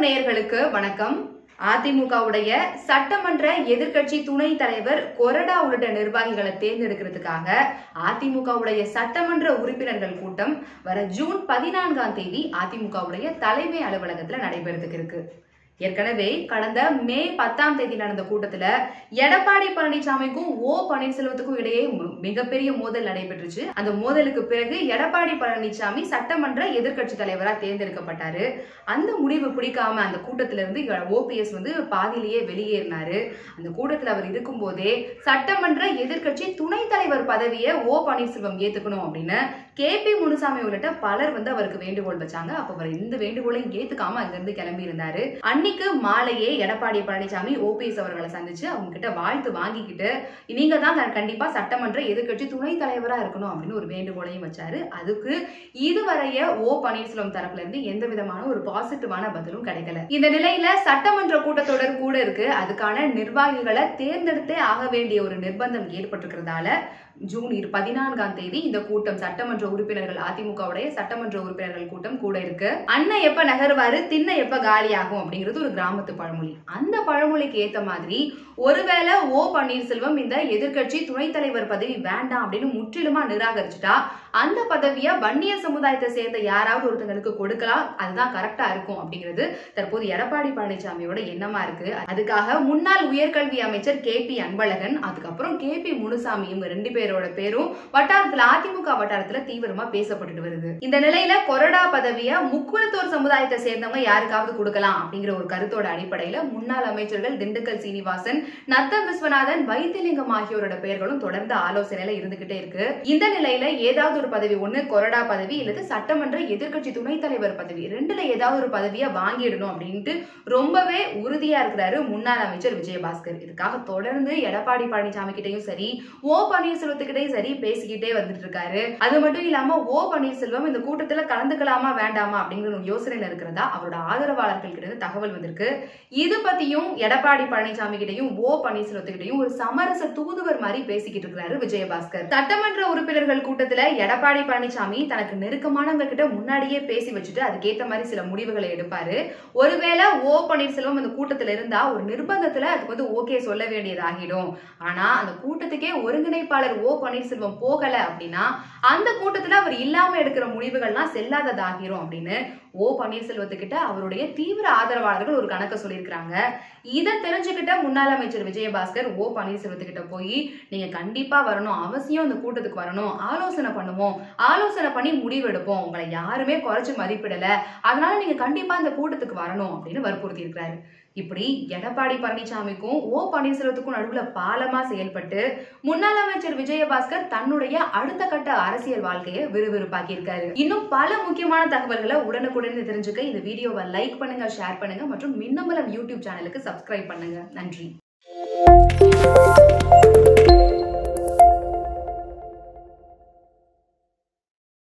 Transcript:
நேயர்களுக்கு வணக்கம் அதிமுகவுடைய சட்டமன்ற எதிர்க்கட்சி துணைத் தலைவர் கொறடா உள்ளிட்ட நிர்வாகிகளை தேர்ந்தெடுக்கிறதுக்காக அதிமுகவுடைய சட்டமன்ற உறுப்பினர்கள் கூட்டம் வர ஜூன் பதினான்காம் தேதி அதிமுகவுடைய தலைமை அலுவலகத்துல நடைபெறதுக்கு இருக்கு ஏற்கனவே கடந்த மே பத்தாம் தேதி நடந்த கூட்டத்துல எடப்பாடி பழனிசாமிக்கும் ஓ பன்னீர்செல்வத்துக்கும் இடையே ம- மிகப்பெரிய மோதல் நடைபெற்றுச்சு அந்த மோதலுக்கு பிறகு எடப்பாடி பழனிசாமி சட்டமன்ற எதிர்க்கட்சி தலைவரா தேர்ந்தெடுக்கப்பட்டாரு அந்த முடிவு பிடிக்காம அந்த கூட்டத்தில இருந்து ஓபிஎஸ் வந்து பாதியிலேயே வெளியேறினாரு அந்த கூட்டத்துல அவர் இருக்கும்போதே சட்டமன்ற எதிர்க்கட்சி துணைத் தலைவர் பதவியை ஓ பன்னீர்செல்வம் ஏத்துக்கணும் அப்படின்னு கே பி முனுசாமி உள்ளிட்ட பலர் வந்து அவருக்கு வேண்டுகோள் வச்சாங்க அப்ப அவர் எந்த வேண்டுகோளையும் ஏத்துக்காம அங்கிருந்து கிளம்பி இருந்தாரு அன்னைக்கு மாலையே எடப்பாடி பழனிசாமி ஓபிஎஸ் அவர்களை சந்திச்சு அவங்க கிட்ட வாழ்த்து வாங்கிக்கிட்டு நீங்க தான் க- கண்டிப்பா சட்டமன்ற எதிர்க்கட்சி துணைத் தலைவரா இருக்கணும் அப்படின்னு ஒரு வேண்டுகோளையும் வச்சாரு அதுக்கு இதுவரைய ஓ பன்னீர்செல்வம் தரப்புல இருந்து எந்த விதமான ஒரு பாசிட்டிவான பதிலும் கிடைக்கல இந்த நிலையில சட்டமன்ற கூட்டத்தொடர் கூட இருக்கு அதுக்கான நிர்வாகிகளை தேர்ந்தெடுத்தே ஆக வேண்டிய ஒரு நிர்பந்தம் ஏற்பட்டிருக்கிறதால ஜூன் இரு- பதினான்காம் தேதி இந்த கூட்டம் சட்டமன்ற உறுப்பினர்கள் அதிமுகவுடைய சட்டமன்ற உறுப்பினர்கள் கூட்டம் கூட இருக்கு அண்ணன் எப்ப நகருவாரு திண்ண எப்ப காலியாகும் அப்படிங்கிறது ஒரு கிராமத்து பழமொழி அந்த பழமொழிக்கு ஏத்த மாதிரி ஒருவேளை ஓ பன்னீர்செல்வம் இந்த எதிர்க்கட்சி துணைத் தலைவர் பதவி வேண்டாம் அப்படின்னு முற்றிலுமா நிராகரிச்சுட்டா அந்த பதவியை வன்னியர் சமுதாயத்தை சேர்ந்த யாராவது ஒருத்தங்களுக்கு கொடுக்கலாம் அதுதான் கரெக்டா இருக்கும் அப்படிங்கிறது தற்போது எடப்பாடி பழனிசாமியோட எண்ணமா இருக்கு அதுக்காக முன்னாள் உயர்கல்வி அமைச்சர் கே பி அன்பழகன் அதுக்கப்புறம் கே பி முனுசாமி இவங்க ரெண்டு பேரோட பேரும் வட்டாரத்துல அதிமுக வட்டாரத்துல தீவிரமா பேசப்பட்டுட்டு வருது இந்த நிலையில கொறடா பதவியை முக்குளத்தோர் சமுதாயத்தை சேர்ந்தவங்க யாருக்காவது கொடுக்கலாம் அப்படிங்கிற ஒரு கருத்தோட அடிப்படையில முன்னாள் அமைச்சர்கள் திண்டுக்கல் சீனிவாசன் நத்தம் விஸ்வநாதன் வைத்திலிங்கம் ஆகியோரோட பெயர்களும் தொடர்ந்து ஆலோசனையில இருந்துகிட்டே இருக்கு இந்த நிலையில ஏதாவது ஒரு பதவி ஒண்ணு கொறடா பதவி இல்லது சட்டமன்ற எதிர்க்கட்சி துணைத் தலைவர் பதவி ரெண்டுல ஏதாவது ஒரு பதவியை வாங்கிடணும் அப்படின்ட்டு ரொம்பவே உறுதியா இருக்கிறாரு முன்னாள் அமைச்சர் விஜயபாஸ்கர் இதுக்காக தொடர்ந்து எடப்பாடி பழனிசாமி கிட்டயும் சரி ஓ பன்னீர்செல்வத்துக்கிட்டையும் சரி பேசிக்கிட்டே வந்துட்டு இருக்காரு அது மட்டும் இல்லாம ஓ பன்னீர்செல்வம் இந்த கூட்டத்துல கலந்துக்கலாமா வேண்டாமா அப்படிங்கிற ஒரு யோசனையில இருக்கிறதா அவரோட ஆதரவாளர்கள் கிட்ட இருந்து தகவல் வந்திருக்கு இது பத்தியும் எடப்பாடி பழனிசாமி கிட்டையும் ஓ பன்னீர்செல்வத்துக்கிட்டையும் ஒரு சமரச தூதுவர் மாதிரி பேசிக்கிட்டு இருக்கிறாரு விஜயபாஸ்கர் சட்டமன்ற உறுப்பினர்கள் கூட்டத்துல எடப்பாடி பழனிசாமி தனக்கு நெருக்கமானவங்க கிட்ட முன்னாடியே பேசி வச்சுட்டு அதுக்கேத்த மாதிரி சில முடிவுகளை எடுப்பாரு ஒருவேளை ஓ பன்னீர்செல்வம் அந்த கூட்டத்துல இருந்தா ஒரு நிர்பந்தத்துல அதுக்கு வந்து ஓகே சொல்ல வேண்டியதாகிடும் ஆனா அந்த கூட்டத்துக்கே ஒருங்கிணைப்பாளர் ஓ பன்னீர்செல்வம் போகல அப்படின்னா அந்த கூட்டத்துல அவர் இல்லாம எடுக்கிற முடிவுகள்லாம் செல்லாததாகிரும் அப்படின்னு ஓ பன்னீர்செல்வத்துக்கிட்ட அவருடைய தீவிர ஆதரவாளர்கள் ஒரு கணக்க சொல்லியிருக்கிறாங்க இதை தெரிஞ்சுக்கிட்ட முன்னாள் அமைச்சர் விஜயபாஸ்கர் ஓ பன்னீர்செல்வத்துக்கிட்ட போய் நீங்க கண்டிப்பா வரணும் அவசியம் அந்த கூட்டத்துக்கு வரணும் ஆலோசனை பண்ணுவோம் ஆலோசனை பண்ணி முடிவெடுப்போம் உங்களை யாருமே குறைச்சு மதிப்பிடல அதனால நீங்க கண்டிப்பா அந்த கூட்டத்துக்கு வரணும் அப்படின்னு வற்புறுத்தி இருக்கிறாரு இப்படி எடப்பாடி பழனிசாமிக்கும் ஓ பன்னீர்செல்வத்துக்கும் நடுவுல பாலமா செயல்பட்டு முன்னாள் அமைச்சர் விஜயபாஸ்கர் தன்னுடைய அடுத்த கட்ட அரசியல் வாழ்க்கையை விறுவிறுப்பாக்கி இருக்காரு இன்னும் பல முக்கியமான தகவல்களை உடனுக்குடன் தெரிஞ்சுக்க இந்த வீடியோவை லைக் பண்ணுங்க ஷேர் பண்ணுங்க மற்றும் மின்னம்பலம் யூடியூப் சேனலுக்கு சப்ஸ்கிரைப் பண்ணுங்க நன்றி